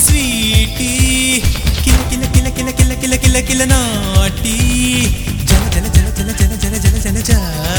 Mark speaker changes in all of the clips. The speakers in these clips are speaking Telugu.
Speaker 1: స్వీటీ కిల కిల కిల కిల కిల కిల కిల కిల నాటి జల జల జల జల జల జల జల జల జా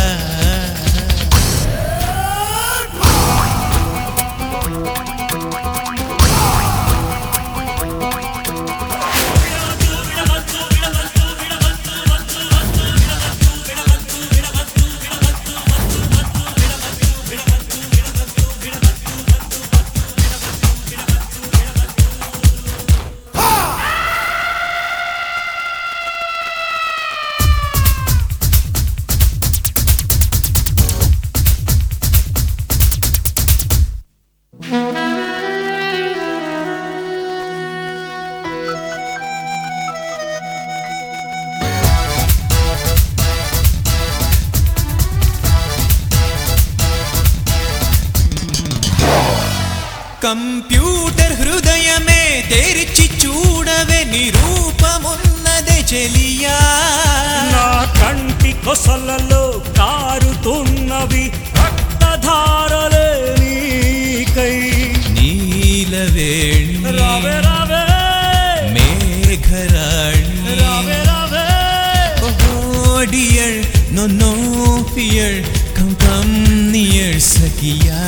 Speaker 1: కంప్యూటర్ హృదయమే తెరిచి చూడవే నిరూపమున్నదే చెలియా
Speaker 2: నా కంటి కొసలలో కారుతున్నవి రక్తధారలే నీకై
Speaker 1: నీలవేణి
Speaker 2: రావే రావే
Speaker 1: మేఘరాణి
Speaker 2: రావే రావే
Speaker 1: Oh dear, no no fear, come come near Sakiya.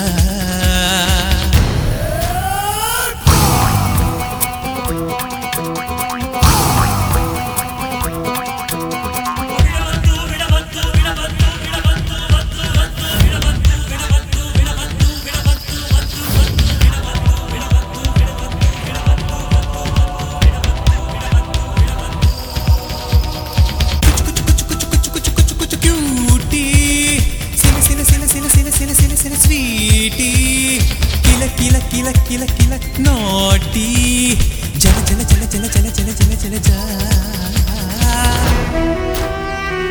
Speaker 1: Cutie, sila sila sila sila sila sila sila sila sweetie, kila kila kila kila kila naughty, jala jala jala jala jala jala jala jala jala.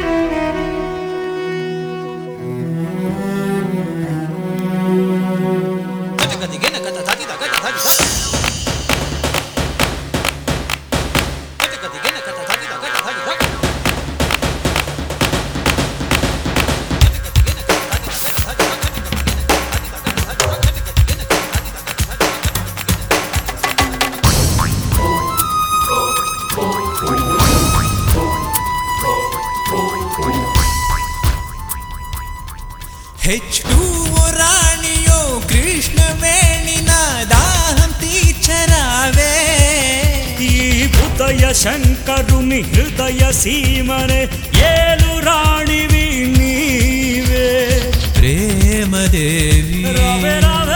Speaker 1: హెచ్ రాణియో కృష్ణవేణి నా దాహం తీర్చరావే
Speaker 2: ఈ ఉదయ శంకరుని హృదయ సీమనే ఏలు రాణివి నీవే
Speaker 1: ప్రేమదేవి
Speaker 2: రావే రావే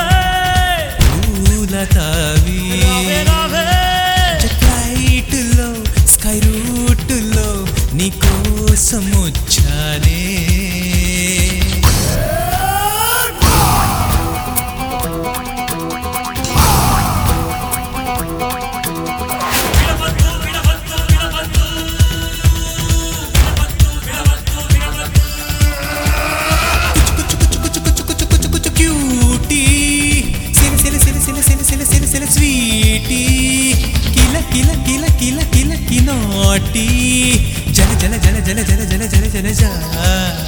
Speaker 1: పూలతావి
Speaker 2: రావే రావే
Speaker 1: ఫ్లైట్లో స్కై రూట్లో నీకోసం వచ్చానే క్యూటీ సిల సిల సిల సిల సిల సిల సిల సిల స్వీటీ కిల కిల కిల కిల కిల కినోటి జల జల జల జల జల జల జల జల జా